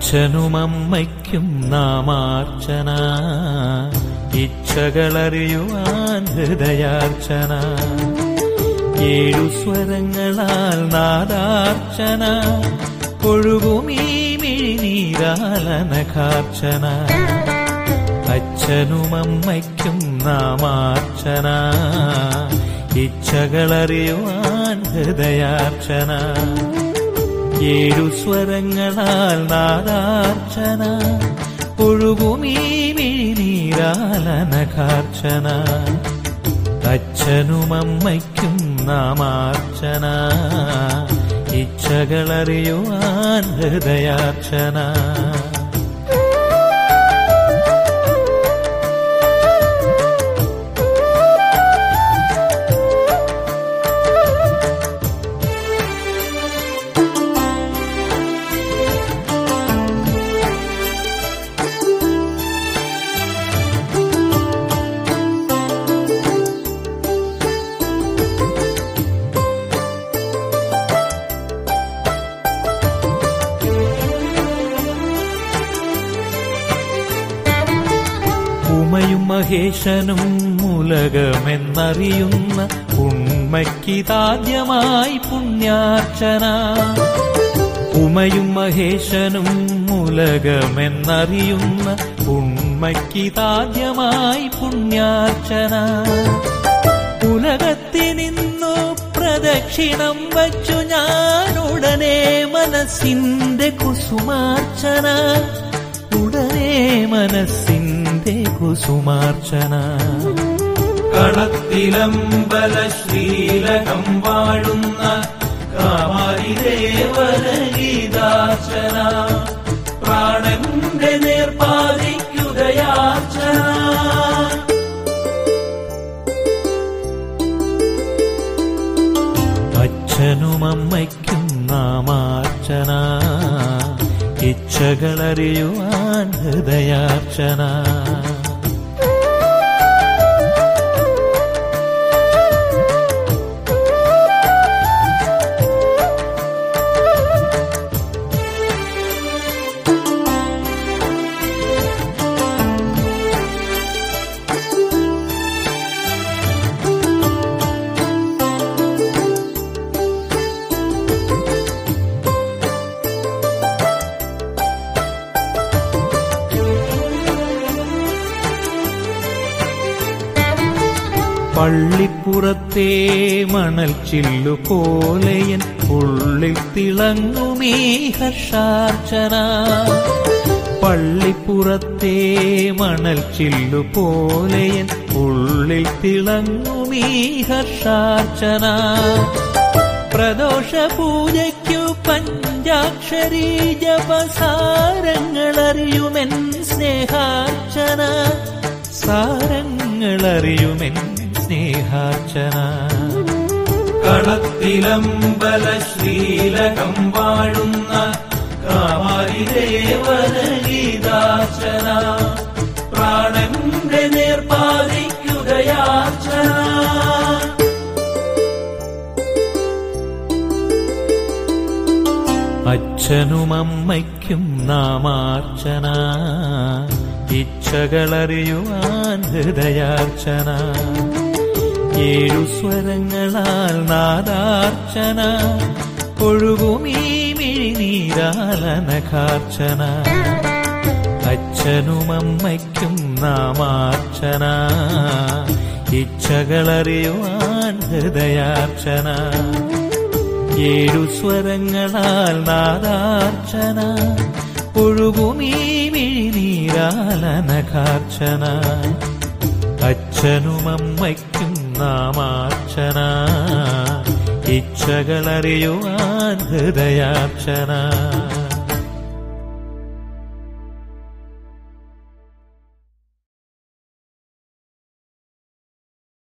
അച്ഛനുമമ്മയ്ക്കും നാമാർച്ചന ഇച്ഛകളറിയുവാൻ ഹൃദയാർച്ചന ഏഴു സ്വരങ്ങളാൽ നാദാർച്ചന ഒഴുകുമീ മിഴിനീരാലനഖാർച്ചന അച്ഛനുമമ്മയ്ക്കും നാമാർച്ചന ഇച്ഛകളറിയുവാൻ ഹൃദയാർച്ചന ഏഴു സ്വരങ്ങളാൽ നാദാർച്ചന ഒഴുകുമീ മിഴിനീരാലനഖാർച്ചന അച്ഛനുമമ്മയ്ക്കും നാമാർച്ചന ഇച്ഛകളറിയുവാൻ ഹൃദയാർച്ചന ഉമയും മഹേശനും ഉലകമെന്നറിയുന്ന ഉണ്മയ്ക്കിതാദ്യമായി പുണ്യാർച്ചന ഉമയും മഹേശനും ഉലകമെന്നറിയുന്ന ഉണ്മയ്ക്കിതാദ്യമായി പുണ്യാർച്ചന ഉലകത്തിനിന്നു പ്രദക്ഷിണം വച്ചു ഞാൻ ഉടനെ മനസ്സിന്റെ കുസുമാർച്ചന ഉടനെ മനസ്സിന്റെ കുസുമാർച്ചന കളത്തിലമ്പല ശ്രീലകം വാഴുന്ന കാമാരിദേവര ഗീതാർച്ചന പ്രാണന്റെ നേർപ്പാതിക്കുദയാർച്ചന അച്ഛനുമമ്മയ്ക്കും നാമാർച്ചന ഇച്ഛകളറിയുവാൻ ഹൃദയാർച്ചന പള്ളിപ്പുറത്തെ മണൽ ചില്ലു പോലെയൻ ഉള്ളിൽ തിളങ്ങുമീ ഹർഷാർച്ചന പള്ളിപ്പുറത്തെ മണൽ ചില്ലു പോലെയൻ ഉള്ളിൽ തിളങ്ങുമീ ഹർഷാർച്ചന പ്രദോഷ പൂജയ്ക്കു പഞ്ചാക്ഷരി ജപസാരങ്ങളറിയുമെൻ സ്നേഹാർച്ചന സാരങ്ങളറിയുമെൻ സ്നേഹാർച്ചന കളത്തിലമ്പല ശ്രീലകം വാഴുന്ന കാമാരിദേവര ഗീതാർച്ചന പ്രാണന്റെ നേർപ്പാതിക്കുദയാർച്ചന അച്ഛനുമമ്മയ്ക്കും നാമാർച്ചന ഇച്ഛകളറിയുവാൻ ഹൃദയാർച്ചന ഏഴു സ്വരങ്ങളാൽ നാദാർച്ചന ഒഴുകുമീ മിഴിനീരാലനഖാർച്ചന അച്ഛനുമമ്മയ്ക്കും നാമാർച്ചന ഇച്ഛകളറിയുവാൻ ഹൃദയാർച്ചന ഏഴു സ്വരങ്ങളാൽ നാദാർച്ചന ഒഴുകുമീ മിഴിനീരാലനഖാർച്ചന അച്ഛനുമമ്മയ്ക്കും നാമാർച്ചന ഇച്ഛകളറിയുവാൻ ഹൃദയാർച്ചന